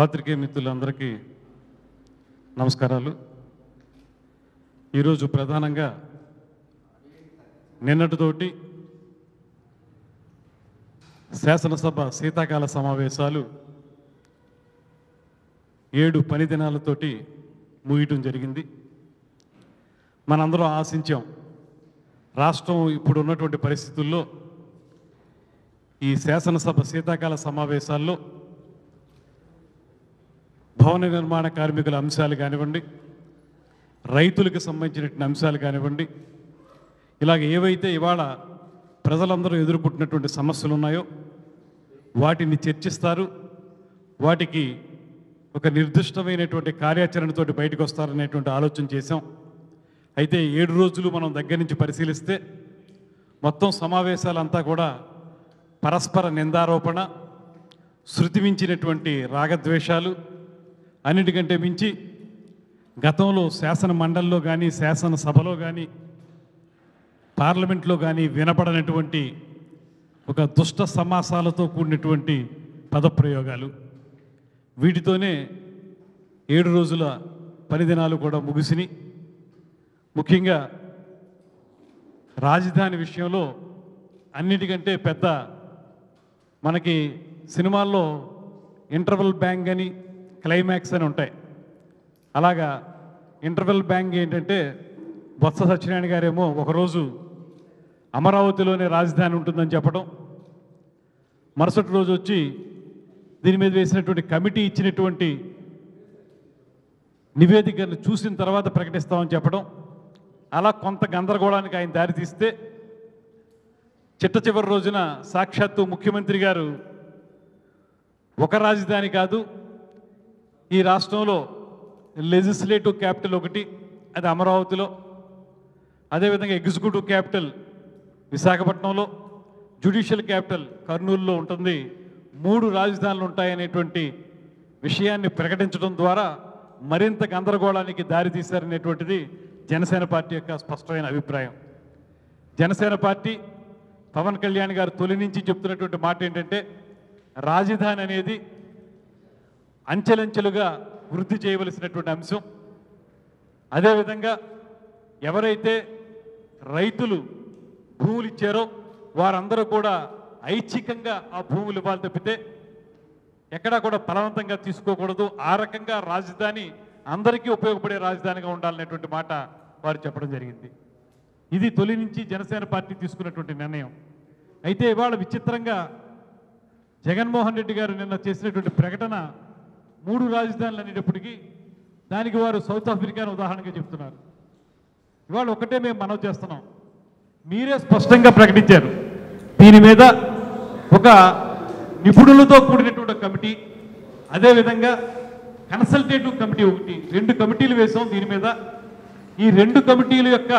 పాత్రికేయ మిత్రులందరికీ నమస్కారాలు ఈరోజు ప్రధానంగా నిన్నటితోటి శాసనసభ శీతాకాల సమావేశాలు ఏడు పని దినాలతోటి ముగియటం జరిగింది మనందరం ఆశించాం రాష్ట్రం ఇప్పుడు ఉన్నటువంటి పరిస్థితుల్లో ఈ శాసనసభ శీతాకాల సమావేశాల్లో భవన నిర్మాణ కార్మికుల అంశాలు కానివ్వండి రైతులకు సంబంధించినటువంటి అంశాలు కానివ్వండి ఇలాగ ఏవైతే ఇవాళ ప్రజలందరూ ఎదుర్కొంటున్నటువంటి సమస్యలు ఉన్నాయో వాటిని చర్చిస్తారు వాటికి ఒక నిర్దిష్టమైనటువంటి కార్యాచరణతోటి బయటకు వస్తారనేటువంటి ఆలోచన చేశాం అయితే ఏడు రోజులు మనం దగ్గర నుంచి పరిశీలిస్తే మొత్తం సమావేశాలంతా కూడా పరస్పర నిందారోపణ శృతి మించినటువంటి రాగద్వేషాలు అన్నిటికంటే మించి గతంలో శాసన మండలిలో కానీ శాసనసభలో కానీ పార్లమెంట్లో కానీ వినపడనటువంటి ఒక దుష్ట సమాసాలతో కూడినటువంటి పదప్రయోగాలు వీటితోనే ఏడు రోజుల పనిదినాలు కూడా ముగిసినాయి ముఖ్యంగా రాజధాని విషయంలో అన్నిటికంటే పెద్ద మనకి సినిమాల్లో ఇంటర్వెల్ బ్యాంగ్ అని క్లైమాక్స్ అని ఉంటాయి అలాగా ఇంటర్వెల్ బ్యాంగ్ ఏంటంటే బొత్స సత్యనారాయణ గారేమో ఒకరోజు అమరావతిలోనే రాజధాని ఉంటుందని చెప్పడం మరుసటి రోజు వచ్చి దీని మీద వేసినటువంటి కమిటీ ఇచ్చినటువంటి నివేదికను చూసిన తర్వాత ప్రకటిస్తామని చెప్పడం అలా కొంత గందరగోళానికి ఆయన దారి తీస్తే చిట్ట చివరి రోజున సాక్షాత్తు ముఖ్యమంత్రి గారు ఒక రాజధాని కాదు ఈ రాష్ట్రంలో లెజిస్లేటివ్ క్యాపిటల్ ఒకటి అది అమరావతిలో అదేవిధంగా ఎగ్జిక్యూటివ్ క్యాపిటల్ విశాఖపట్నంలో జ్యుడిషియల్ క్యాపిటల్ కర్నూలులో ఉంటుంది మూడు రాజధానులు ఉంటాయనేటువంటి విషయాన్ని ప్రకటించడం ద్వారా మరింత గందరగోళానికి దారితీశారనేటువంటిది జనసేన పార్టీ యొక్క స్పష్టమైన అభిప్రాయం జనసేన పార్టీ పవన్ కళ్యాణ్ గారు తొలి నుంచి చెప్తున్నటువంటి మాట ఏంటంటే రాజధాని అనేది అంచెలంచెలుగా వృద్ధి చేయవలసినటువంటి అంశం అదేవిధంగా ఎవరైతే రైతులు భూములు ఇచ్చారో వారందరూ కూడా ఐచ్ఛికంగా ఆ భూములు ఇవ్వాలి తప్పితే ఎక్కడా కూడా బలవంతంగా తీసుకోకూడదు ఆ రకంగా రాజధాని అందరికీ ఉపయోగపడే రాజధానిగా ఉండాలనేటువంటి మాట వారు చెప్పడం జరిగింది ఇది తొలి నుంచి జనసేన పార్టీ తీసుకున్నటువంటి నిర్ణయం అయితే ఇవాళ విచిత్రంగా జగన్మోహన్ రెడ్డి గారు నిన్న చేసినటువంటి ప్రకటన మూడు రాజధానులు అనేటప్పటికీ దానికి వారు సౌత్ ఆఫ్రికాను ఉదాహరణగా చెప్తున్నారు ఇవాళ ఒకటే మేము మనవి చేస్తున్నాం మీరే స్పష్టంగా ప్రకటించారు దీని మీద ఒక నిపుణులతో కూడినటువంటి ఒక కమిటీ అదేవిధంగా కన్సల్టేటివ్ కమిటీ ఒకటి రెండు కమిటీలు వేసాం దీని మీద ఈ రెండు కమిటీల యొక్క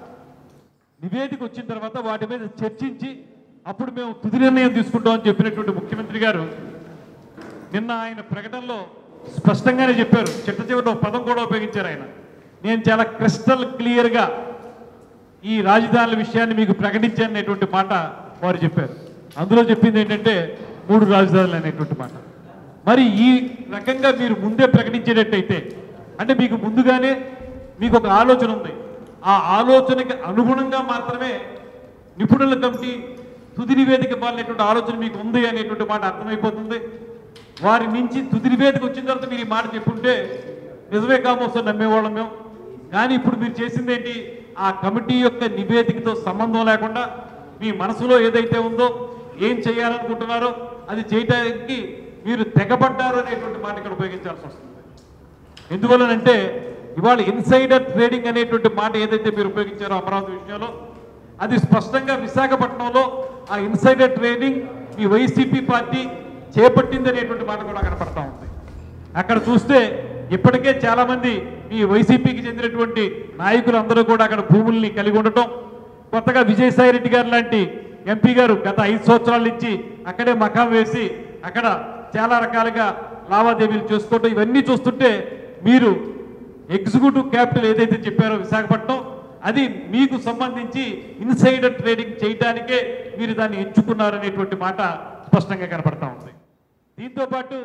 నివేదిక వచ్చిన తర్వాత వాటి మీద చర్చించి అప్పుడు మేము తుది నిర్ణయం తీసుకుంటామని చెప్పినటువంటి ముఖ్యమంత్రి గారు నిన్న ఆయన ప్రకటనలో స్పష్టంగానే చెప్పారు చిట్ట చివరిలో ఒక పదం కూడా ఉపయోగించారు ఆయన నేను చాలా క్రిస్టల్ క్లియర్గా ఈ రాజధానుల విషయాన్ని మీకు ప్రకటించాను అనేటువంటి మాట వారు చెప్పారు అందులో చెప్పింది ఏంటంటే మూడు రాజధానులు అనేటువంటి మాట మరి ఈ రకంగా మీరు ముందే ప్రకటించేటట్టయితే అంటే మీకు ముందుగానే మీకు ఒక ఆలోచన ఉంది ఆ ఆలోచనకి అనుగుణంగా మాత్రమే నిపుణుల కమిటీ తుది నివేదిక ఇవ్వాలనేటువంటి ఆలోచన మీకు ఉంది అనేటువంటి మాట అర్థమైపోతుంది వారి నుంచి తుది నివేదిక వచ్చిన తర్వాత మీరు ఈ మాట చెప్పుంటే నిజమే కామోసం నమ్మేవాళ్ళం మేము కానీ ఇప్పుడు మీరు చేసింది ఏంటి ఆ కమిటీ యొక్క నివేదికతో సంబంధం లేకుండా మీ మనసులో ఏదైతే ఉందో ఏం చేయాలనుకుంటున్నారో అది చేయడానికి మీరు తెగబడ్డారు అనేటువంటి మాట ఇక్కడ ఉపయోగించాల్సి వస్తుంది ఎందువల్లనంటే ఇవాళ ఇన్సైడర్ ట్రేడింగ్ అనేటువంటి మాట ఏదైతే మీరు ఉపయోగించారో అమరావతి విషయంలో అది స్పష్టంగా విశాఖపట్నంలో ఆ ఇన్సైడర్ ట్రేడింగ్ ఈ వైసీపీ పార్టీ చేపట్టింది అనేటువంటి మాట కూడా కనపడతా ఉంది అక్కడ చూస్తే ఇప్పటికే చాలా మంది ఈ వైసీపీకి చెందినటువంటి నాయకులు అందరూ కూడా అక్కడ భూముల్ని కలిగి ఉండటం కొత్తగా విజయసాయి రెడ్డి గారు లాంటి ఎంపీ గారు గత ఐదు సంవత్సరాల నుంచి అక్కడే మకాం వేసి అక్కడ చాలా రకాలుగా లావాదేవీలు చేసుకోవటం ఇవన్నీ చూస్తుంటే మీరు ఎగ్జిక్యూటివ్ క్యాపిటల్ ఏదైతే చెప్పారో విశాఖపట్నం అది మీకు సంబంధించి ఇన్సైడర్ ట్రేడింగ్ చేయడానికే మీరు దాన్ని ఎంచుకున్నారనేటువంటి మాట స్పష్టంగా కనపడతా ఉంది దీంతో పాటు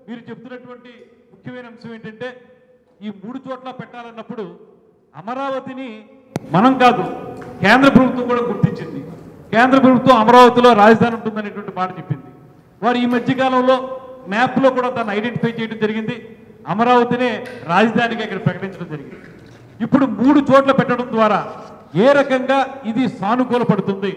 మీరు చెప్తున్నటువంటి ముఖ్యమైన అంశం ఏంటంటే ఈ మూడు చోట్ల పెట్టాలన్నప్పుడు అమరావతిని మనం కాదు కేంద్ర ప్రభుత్వం కూడా గుర్తించింది కేంద్ర ప్రభుత్వం అమరావతిలో రాజధాని ఉంటుందనేటువంటి మాట చెప్పింది వారు ఈ మధ్య కాలంలో మ్యాప్లో కూడా దాన్ని ఐడెంటిఫై చేయడం జరిగింది అమరావతినే రాజధానిగా ఇక్కడ ప్రకటించడం జరిగింది ఇప్పుడు మూడు చోట్ల పెట్టడం ద్వారా ఏ రకంగా ఇది సానుకూల పడుతుంది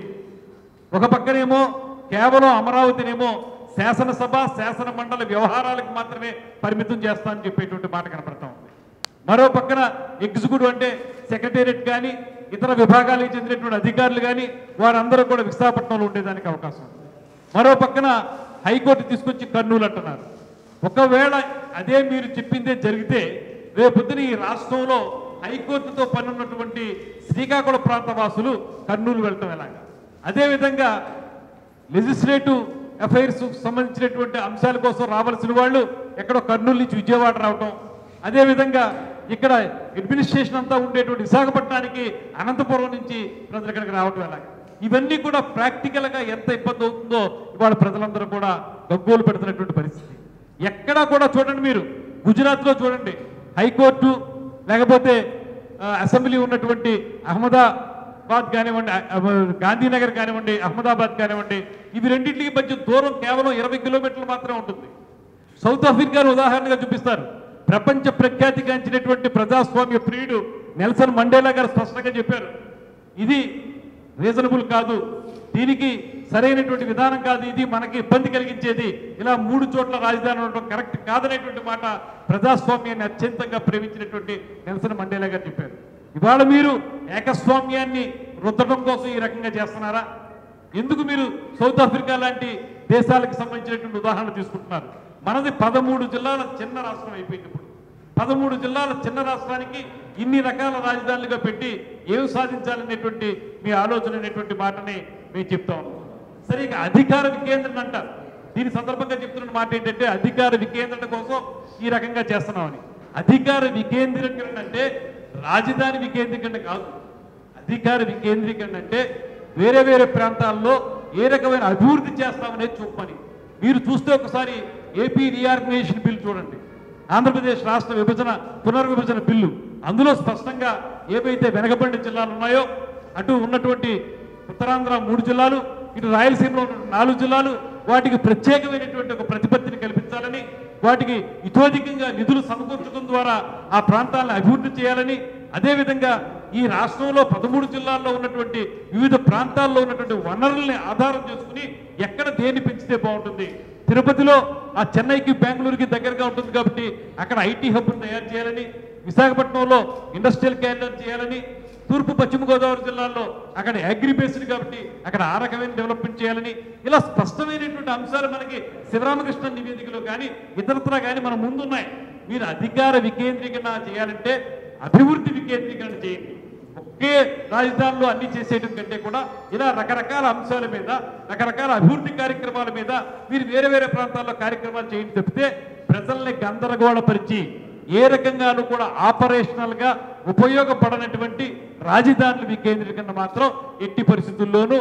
ఒక పక్కనేమో కేవలం అమరావతినేమో శాసనసభ శాసన మండలి వ్యవహారాలకు మాత్రమే పరిమితం చేస్తామని చెప్పేటువంటి మాట కనపడతా ఉంది మరో పక్కన ఎగ్జిక్యూటివ్ అంటే సెక్రటేరియట్ కానీ ఇతర విభాగాలకు చెందినటువంటి అధికారులు కానీ వారందరూ కూడా విశాఖపట్నంలో ఉండేదానికి అవకాశం ఉంది మరో పక్కన హైకోర్టు తీసుకొచ్చి కర్నూలు అంటున్నారు ఒకవేళ అదే మీరు చెప్పిందే జరిగితే రేపొద్దున ఈ రాష్ట్రంలో హైకోర్టుతో పనున్నటువంటి శ్రీకాకుళం ప్రాంత వాసులు కర్నూలు వెళ్ళటం ఎలాగా అదేవిధంగా లెజిస్లేటివ్ అఫైర్స్ సంబంధించినటువంటి అంశాల కోసం రావాల్సిన వాళ్ళు ఎక్కడో కర్నూలు నుంచి విజయవాడ రావటం అదేవిధంగా ఇక్కడ అడ్మినిస్ట్రేషన్ అంతా ఉండేటువంటి విశాఖపట్నానికి అనంతపురం నుంచి ప్రజలు ఇక్కడికి రావటం ఎలాగ ఇవన్నీ కూడా ప్రాక్టికల్గా ఎంత ఇబ్బంది అవుతుందో ఇవాళ ప్రజలందరూ కూడా గగ్గోలు పెడుతున్నటువంటి పరిస్థితి ఎక్కడా కూడా చూడండి మీరు గుజరాత్లో చూడండి హైకోర్టు లేకపోతే ఆ, అసెంబ్లీ ఉన్నటువంటి అహ్మదాబాద్ కానివ్వండి ఆ, ఆ, గాంధీనగర్ కానివ్వండి అహ్మదాబాద్ కానివ్వండి ఇవి రెండింటికి మధ్య దూరం కేవలం ఇరవై కిలోమీటర్లు మాత్రమే ఉంటుంది సౌత్ ఆఫ్రికాను ఉదాహరణగా చూపిస్తారు ప్రపంచ ప్రఖ్యాతిగాంచినటువంటి ప్రజాస్వామ్య ప్రియుడు నెల్సన్ మండేలా గారు స్పష్టంగా చెప్పారు ఇది రీజనబుల్ కాదు దీనికి సరైనటువంటి విధానం కాదు ఇది మనకి ఇబ్బంది కలిగించేది ఇలా మూడు చోట్ల రాజధాని ఉండడం కరెక్ట్ కాదనేటువంటి మాట ప్రజాస్వామ్యాన్ని అత్యంతంగా ప్రేమించినటువంటి నెల్సన్ మండేలా గారు చెప్పారు ఇవాళ మీరు ఏకస్వామ్యాన్ని రుద్దడం కోసం ఈ రకంగా చేస్తున్నారా ఎందుకు మీరు సౌత్ ఆఫ్రికా లాంటి దేశాలకు సంబంధించినటువంటి ఉదాహరణ తీసుకుంటున్నారు మనది పదమూడు జిల్లాల చిన్న రాష్ట్రం అయిపోయింది ఇప్పుడు పదమూడు జిల్లాల చిన్న రాష్ట్రానికి ఇన్ని రకాల రాజధానులుగా పెట్టి ఏం సాధించాలనేటువంటి మీ ఆలోచన అనేటువంటి మాటని మేము చెప్తా ఉన్నాం సరే ఇక అధికార వికేంద్రణ అంటారు దీని సందర్భంగా చెప్తున్న మాట ఏంటంటే అధికార వికేంద్రణ కోసం ఈ రకంగా చేస్తున్నామని అధికార వికేంద్రీకరణ అంటే రాజధాని వికేంద్రీకరణ కాదు అధికార వికేంద్రీకరణ అంటే వేరే వేరే ప్రాంతాల్లో ఏ రకమైన అభివృద్ధి చేస్తామనేది చూపమని మీరు చూస్తే ఒకసారి ఏపీ రీఆర్గనైజేషన్ బిల్ చూడండి ఆంధ్రప్రదేశ్ రాష్ట్ర విభజన పునర్విభజన బిల్లు అందులో స్పష్టంగా ఏవైతే వెనకబడిన జిల్లాలు ఉన్నాయో అటు ఉన్నటువంటి ఉత్తరాంధ్ర మూడు జిల్లాలు ఇటు రాయలసీమలో ఉన్న నాలుగు జిల్లాలు వాటికి ప్రత్యేకమైనటువంటి ఒక ప్రతిపత్తిని కల్పించాలని వాటికి ఇతోధికంగా నిధులు సమకూర్చడం ద్వారా ఆ ప్రాంతాలను అభివృద్ధి చేయాలని అదేవిధంగా ఈ రాష్ట్రంలో పదమూడు జిల్లాల్లో ఉన్నటువంటి వివిధ ప్రాంతాల్లో ఉన్నటువంటి వనరుల్ని ఆధారం చేసుకుని ఎక్కడ దేన్ని పెంచితే బాగుంటుంది తిరుపతిలో ఆ చెన్నైకి బెంగళూరుకి దగ్గరగా ఉంటుంది కాబట్టి అక్కడ ఐటీ హబ్ను తయారు చేయాలని విశాఖపట్నంలో ఇండస్ట్రియల్ క్యారిడర్ చేయాలని తూర్పు పశ్చిమ గోదావరి జిల్లాల్లో అక్కడ అగ్రి బేస్డ్ కాబట్టి అక్కడ ఆ రకమైన డెవలప్మెంట్ చేయాలని ఇలా స్పష్టమైనటువంటి అంశాలు మనకి శివరామకృష్ణ నివేదికలో కానీ ఇతరత్రా కానీ మన ముందున్నాయి మీరు అధికార వికేంద్రీకరణ చేయాలంటే అభివృద్ధి వికేంద్రీకరణ చేయండి ఒకే రాజధానిలో అన్ని చేసేయడం కంటే కూడా ఇలా రకరకాల అంశాల మీద రకరకాల అభివృద్ధి కార్యక్రమాల మీద మీరు వేరే వేరే ప్రాంతాల్లో కార్యక్రమాలు చేయండి తప్పితే ప్రజల్ని గందరగోళపరిచి ఏ రకంగానూ కూడా ఆపరేషనల్ గా ఉపయోగపడనటువంటి రాజధానులు వికేంద్రీకరణ మాత్రం ఎట్టి పరిస్థితుల్లోనూ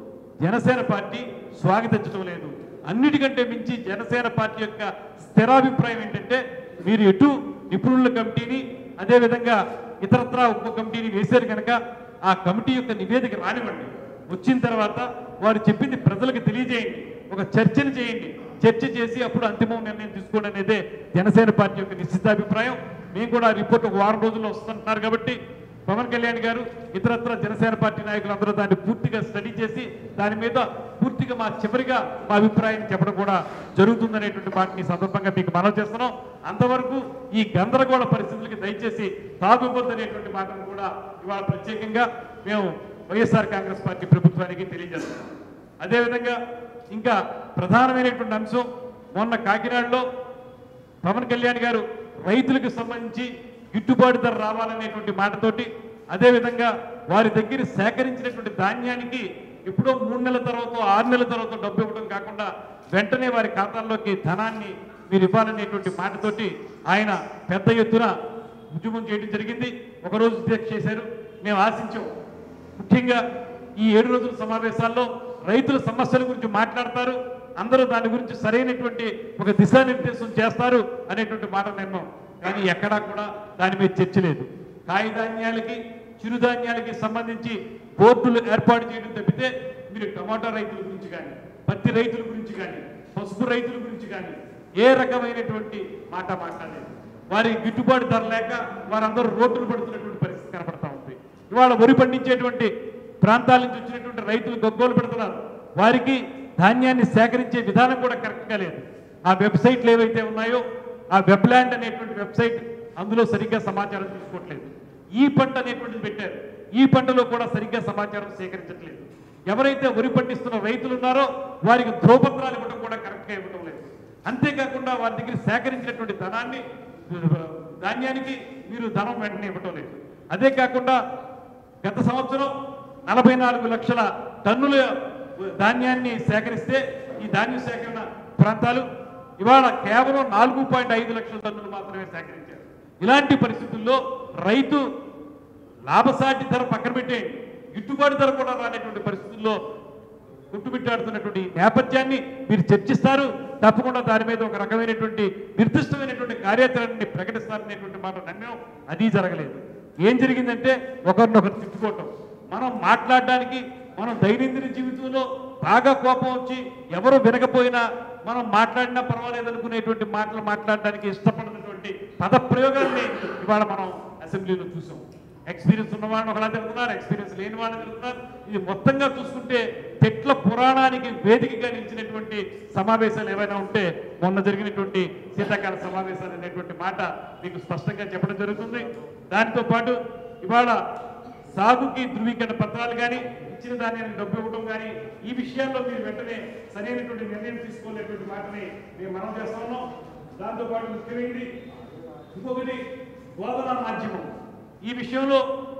జనసేన పార్టీ స్వాగతించడం లేదు అన్నిటికంటే మించి జనసేన పార్టీ యొక్క స్థిరాభిప్రాయం ఏంటంటే మీరు ఎటు నిపుణుల కమిటీని అదేవిధంగా ఇతరత్రా ఉప కమిటీని వేశారు కనుక ఆ కమిటీ యొక్క నివేదిక రానివ్వండి వచ్చిన తర్వాత వారు చెప్పింది ప్రజలకు తెలియజేయండి ఒక చర్చను చేయండి చర్చ చేసి అప్పుడు అంతిమ నిర్ణయం తీసుకోండి అనేదే జనసేన పార్టీ యొక్క నిశ్చితాభిప్రాయం మేము కూడా ఆ రిపోర్ట్ ఒక వారం రోజుల్లో వస్తుంటున్నారు కాబట్టి పవన్ కళ్యాణ్ గారు ఇతరత్ర జనసేన పార్టీ నాయకులు అందరూ దాన్ని పూర్తిగా స్టడీ చేసి దాని మీద పూర్తిగా మా చివరిగా మా అభిప్రాయం చెప్పడం కూడా జరుగుతుందనేటువంటి మాటని ఈ సందర్భంగా మీకు మనవి చేస్తున్నాం అంతవరకు ఈ గందరగోళ పరిస్థితులకి దయచేసి తాగుబోద్దు అనేటువంటి మాటను కూడా ఇవాళ ప్రత్యేకంగా మేము వైఎస్ఆర్ కాంగ్రెస్ పార్టీ ప్రభుత్వానికి తెలియజేస్తున్నాం అదేవిధంగా ఇంకా ప్రధానమైనటువంటి అంశం మొన్న కాకినాడలో పవన్ కళ్యాణ్ గారు రైతులకు సంబంధించి గిట్టుబాటు ధర రావాలనేటువంటి మాటతోటి అదేవిధంగా వారి దగ్గర సేకరించినటువంటి ధాన్యానికి ఎప్పుడో మూడు నెలల తర్వాత ఆరు నెలల తర్వాత డబ్బు ఇవ్వడం కాకుండా వెంటనే వారి ఖాతాల్లోకి ధనాన్ని మీరు ఇవ్వాలనేటువంటి మాటతోటి ఆయన పెద్ద ఎత్తున ఉద్యమం చేయడం జరిగింది ఒకరోజు దీక్ష చేశారు మేము ఆశించాం ముఖ్యంగా ఈ ఏడు రోజుల సమావేశాల్లో రైతుల సమస్యల గురించి మాట్లాడతారు అందరూ దాని గురించి సరైనటువంటి ఒక దిశానిర్దేశం చేస్తారు అనేటువంటి మాట నేను కానీ ఎక్కడా కూడా దాని మీద చర్చ లేదు కాయధాన్యాలకి చిరుధాన్యాలకి సంబంధించి బోర్డులు ఏర్పాటు చేయడం తప్పితే మీరు టమాటా రైతుల గురించి కానీ పత్తి రైతుల గురించి కానీ పసుపు రైతుల గురించి కానీ ఏ రకమైనటువంటి మాట మాట్లాడలేదు వారి గిట్టుబాటు ధర లేక వారందరూ రోడ్డులు పడుతున్నటువంటి పరిస్థితి కనపడతా ఉంది ఇవాళ వరి పండించేటువంటి ప్రాంతాల నుంచి వచ్చినటువంటి రైతులు గగ్గోలు పెడుతున్నారు వారికి ధాన్యాన్ని సేకరించే విధానం కూడా కరెక్ట్గా లేదు ఆ వెబ్సైట్లు ఏవైతే ఉన్నాయో ఆ వెబ్లాండ్ అనేటువంటి వెబ్సైట్ అందులో సరిగ్గా సమాచారం తీసుకోవట్లేదు ఈ పంట అనేటువంటిది పెట్టారు ఈ పంటలో కూడా సరిగ్గా సమాచారం సేకరించట్లేదు ఎవరైతే వరి పండిస్తున్న రైతులు ఉన్నారో వారికి ధ్రువపత్రాలు ఇవ్వడం కూడా కరెక్ట్గా ఇవ్వడం లేదు అంతేకాకుండా వారి దగ్గర సేకరించినటువంటి ధనాన్ని ధాన్యానికి మీరు ధనం వెంటనే ఇవ్వటం లేదు అదే కాకుండా గత సంవత్సరం నలభై నాలుగు లక్షల టన్నుల ధాన్యాన్ని సేకరిస్తే ఈ ధాన్య సేకరణ ప్రాంతాలు ఇవాళ కేవలం నాలుగు పాయింట్ ఐదు లక్షల టన్నులు మాత్రమే సేకరించారు ఇలాంటి పరిస్థితుల్లో రైతు లాభసాటి ధర పక్కన పెట్టేయండి గిట్టుబాటు ధర కూడా రానటువంటి పరిస్థితుల్లో కొట్టుమిట్టాడుతున్నటువంటి నేపథ్యాన్ని మీరు చర్చిస్తారు తప్పకుండా దాని మీద ఒక రకమైనటువంటి నిర్దిష్టమైనటువంటి కార్యాచరణని ప్రకటిస్తారనేటువంటి మాట నమ్మాం అది జరగలేదు ఏం జరిగిందంటే ఒకరినొకరు తిట్టుకోవటం మనం మాట్లాడడానికి మనం దైనందిన జీవితంలో బాగా కోపం వచ్చి ఎవరు వినకపోయినా మనం మాట్లాడినా పర్వాలేదు అనుకునేటువంటి మాటలు మాట్లాడడానికి ఇష్టపడినటువంటి పద ప్రయోగాన్ని ఇవాళ మనం అసెంబ్లీలో చూసాం ఎక్స్పీరియన్స్ ఉన్న వాళ్ళని ఒకలా తిరుగుతున్నారు ఎక్స్పీరియన్స్ లేని వాళ్ళని తిరుగుతున్నారు ఇది మొత్తంగా చూసుకుంటే తెట్ల పురాణానికి వేదికగా నిలిచినటువంటి సమావేశాలు ఏవైనా ఉంటే మొన్న జరిగినటువంటి శీతాకాల సమావేశాలు అనేటువంటి మాట మీకు స్పష్టంగా చెప్పడం జరుగుతుంది దానితో పాటు ఇవాళ సాగుకి ధృవీకరణ పత్రాలు కానీ ఇచ్చిన ధాన్యాన్ని డబ్బు ఇవ్వడం కానీ ఈ విషయాల్లో మీరు వెంటనే సరైనటువంటి నిర్ణయం తీసుకోలేటువంటి మాటని మేము మనం చేస్తా ఉన్నాం దాంతోపాటు ముఖ్యమైనది ఇంకొకటి బోధనా మాధ్యమం ఈ విషయంలో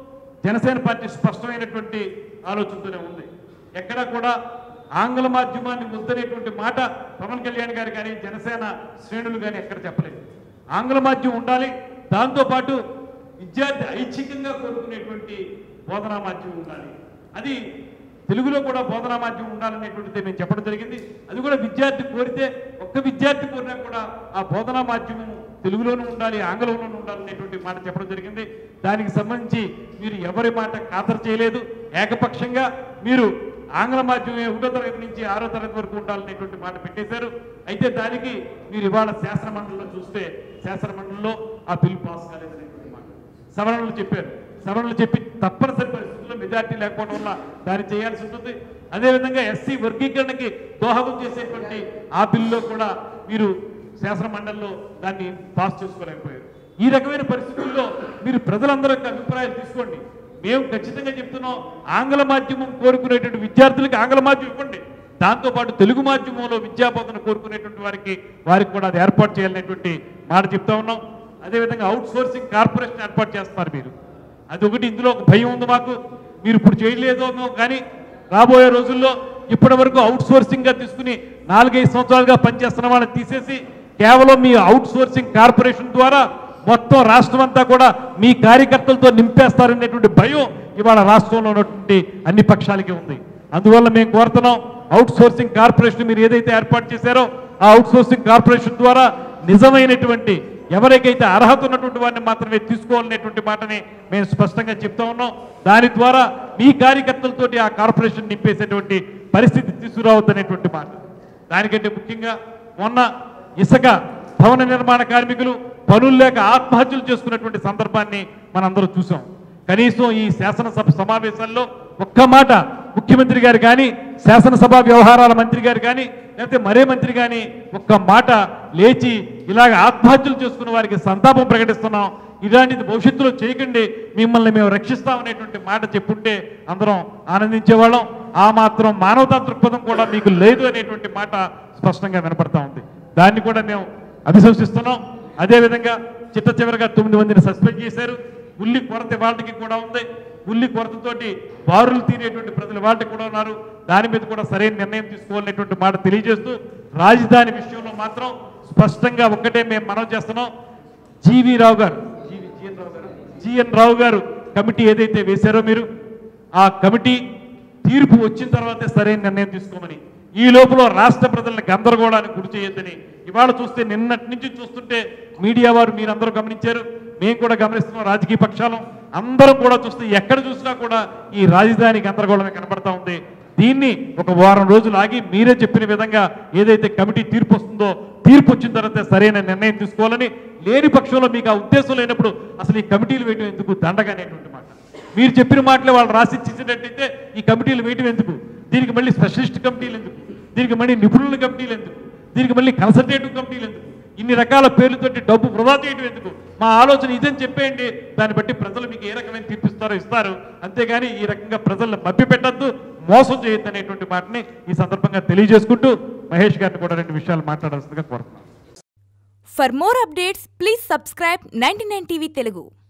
జనసేన పార్టీ స్పష్టమైనటువంటి ఆలోచనతోనే ఉంది ఎక్కడ కూడా ఆంగ్ల మాధ్యమాన్ని వద్దనేటువంటి మాట పవన్ కళ్యాణ్ గారు కానీ జనసేన శ్రేణులు కానీ ఎక్కడ చెప్పలేదు ఆంగ్ల మాధ్యమం ఉండాలి దాంతోపాటు విద్యార్థి ఐచ్ఛికంగా కోరుకునేటువంటి బోధనా మాధ్యమం ఉండాలి అది తెలుగులో కూడా బోధనా మాధ్యమం ఉండాలనేటువంటిది మేము చెప్పడం జరిగింది అది కూడా విద్యార్థి కోరితే ఒక్క విద్యార్థి కోరినా కూడా ఆ బోధనా మాధ్యమం తెలుగులోనూ ఉండాలి ఆంగ్లంలోనూ ఉండాలనేటువంటి మాట చెప్పడం జరిగింది దానికి సంబంధించి మీరు ఎవరి మాట ఖాతరు చేయలేదు ఏకపక్షంగా మీరు ఆంగ్ల మాధ్యమే ఒకటో తరగతి నుంచి ఆరో తరగతి వరకు ఉండాలనేటువంటి మాట పెట్టేశారు అయితే దానికి మీరు ఇవాళ శాసన మండలిలో చూస్తే శాసన మండలిలో ఆ బిల్ పాస్ కాలేదనేటువంటి మాట సవరణలు చెప్పారు సవరణలు చెప్పి తప్పనిసరి పరిస్థితుల్లో మెజార్టీ లేకపోవడం వల్ల దాన్ని చేయాల్సి ఉంటుంది అదేవిధంగా ఎస్సీ వర్గీకరణకి దోహదం చేసేటువంటి ఆ బిల్లులో కూడా మీరు శాసన మండలిలో దాన్ని పాస్ చేసుకోలేకపోయారు ఈ రకమైన పరిస్థితుల్లో మీరు ప్రజలందరూ యొక్క అభిప్రాయాలు తీసుకోండి మేము ఖచ్చితంగా చెప్తున్నాం ఆంగ్ల మాధ్యమం కోరుకునేటువంటి విద్యార్థులకి ఆంగ్ల మాధ్యమం ఇవ్వండి దాంతోపాటు తెలుగు మాధ్యమంలో విద్యాబోధన కోరుకునేటువంటి వారికి వారికి కూడా అది ఏర్పాటు చేయాలనేటువంటి మాట చెప్తా ఉన్నాం అదేవిధంగా అవుట్ సోర్సింగ్ కార్పొరేషన్ ఏర్పాటు చేస్తున్నారు మీరు అది ఒకటి ఇందులో ఒక భయం ఉంది మాకు మీరు ఇప్పుడు చేయలేదో కానీ రాబోయే రోజుల్లో ఇప్పటి వరకు అవుట్ సోర్సింగ్ గా తీసుకుని నాలుగైదు సంవత్సరాలుగా పనిచేస్తున్న వాళ్ళని తీసేసి కేవలం మీ అవుట్ సోర్సింగ్ కార్పొరేషన్ ద్వారా మొత్తం రాష్ట్రం అంతా కూడా మీ కార్యకర్తలతో నింపేస్తారనేటువంటి భయం ఇవాళ రాష్ట్రంలో ఉన్నటువంటి అన్ని పక్షాలకి ఉంది అందువల్ల మేము కోరుతున్నాం అవుట్ సోర్సింగ్ కార్పొరేషన్ మీరు ఏదైతే ఏర్పాటు చేశారో ఆ అవుట్ సోర్సింగ్ కార్పొరేషన్ ద్వారా నిజమైనటువంటి ఎవరికైతే అర్హత ఉన్నటువంటి వారిని మాత్రమే తీసుకోవాలనేటువంటి మాటని మేము స్పష్టంగా చెప్తా ఉన్నాం దాని ద్వారా మీ కార్యకర్తలతోటి ఆ కార్పొరేషన్ నింపేసేటువంటి పరిస్థితి తీసుకురావద్దనేటువంటి మాట దానికంటే ముఖ్యంగా మొన్న ఇసుక భవన నిర్మాణ కార్మికులు పనులు లేక ఆత్మహత్యలు చేసుకున్నటువంటి సందర్భాన్ని మనందరూ చూసాం కనీసం ఈ శాసనసభ సమావేశాల్లో ఒక్క మాట ముఖ్యమంత్రి గారు కానీ శాసనసభ వ్యవహారాల మంత్రి గారు కానీ లేకపోతే మరే మంత్రి కానీ ఒక్క మాట లేచి ఇలాగ ఆత్మహత్యలు చేసుకున్న వారికి సంతాపం ప్రకటిస్తున్నాం ఇలాంటిది భవిష్యత్తులో చేయకండి మిమ్మల్ని మేము రక్షిస్తామనేటువంటి మాట చెప్పుంటే అందరం ఆనందించేవాళ్ళం ఆ మాత్రం మానవతా దృక్పథం కూడా మీకు లేదు అనేటువంటి మాట స్పష్టంగా వినపడతా ఉంది దాన్ని కూడా మేము అభిశంసిస్తున్నాం అదేవిధంగా చిట్ట చివరిగా తొమ్మిది మందిని సస్పెండ్ చేశారు ఉల్లి కొరత వాళ్ళకి కూడా ఉంది ఉల్లి కొరతతోటి బారులు తీరేటువంటి ప్రజలు వాళ్ళకి కూడా ఉన్నారు దాని మీద కూడా సరైన నిర్ణయం తీసుకోవాలనేటువంటి మాట తెలియజేస్తూ రాజధాని విషయంలో మాత్రం స్పష్టంగా ఒక్కటే మేము మనం చేస్తున్నాం జీవి రావు గారు జీవి జిఎన్ రావు గారు జిఎన్ రావు గారు కమిటీ ఏదైతే వేశారో మీరు ఆ కమిటీ తీర్పు వచ్చిన తర్వాతే సరైన నిర్ణయం తీసుకోమని ఈ లోపల రాష్ట్ర ప్రజలను గందరగోళానికి గురి చేయొద్దని ఇవాళ చూస్తే నిన్నటి నుంచి చూస్తుంటే మీడియా వారు మీరందరూ గమనించారు మేము కూడా గమనిస్తున్నాం రాజకీయ పక్షాలు అందరం కూడా చూస్తే ఎక్కడ చూసినా కూడా ఈ రాజధాని గందరగోళమే కనబడతా ఉంది దీన్ని ఒక వారం రోజులు ఆగి మీరే చెప్పిన విధంగా ఏదైతే కమిటీ తీర్పు వస్తుందో తీర్పు వచ్చిన తర్వాత సరైన నిర్ణయం తీసుకోవాలని లేని పక్షంలో మీకు ఆ ఉద్దేశం లేనప్పుడు అసలు ఈ కమిటీలు వేయడం ఎందుకు దండగనేటువంటి మాట మీరు చెప్పిన మాటలే వాళ్ళు రాసి ఇచ్చినట్టయితే ఈ కమిటీలు వేయటం ఎందుకు దీనికి మళ్ళీ స్పెషలిస్ట్ కమిటీలు ఎందుకు దీనికి మళ్ళీ నిపుణుల కమిటీలు ఎందుకు దీనికి మళ్ళీ కన్సల్టేటివ్ కమిటీలు ఎందుకు ఇన్ని రకాల పేర్లతోటి డబ్బు వృధా చేయడం ఎందుకు మా ఆలోచన ఇదని చెప్పేయండి దాన్ని బట్టి ప్రజలు మీకు ఏ రకమైన తీర్పిస్తారో ఇస్తారు అంతేగాని ఈ రకంగా ప్రజలను మభ్యపెట్టద్దు మోసం చేయొద్దు అనేటువంటి మాటని ఈ సందర్భంగా తెలియజేసుకుంటూ మహేష్ గారిని కూడా రెండు విషయాలు మాట్లాడాల్సిందిగా కోరుతున్నాను For more updates, please subscribe 99 TV Telugu.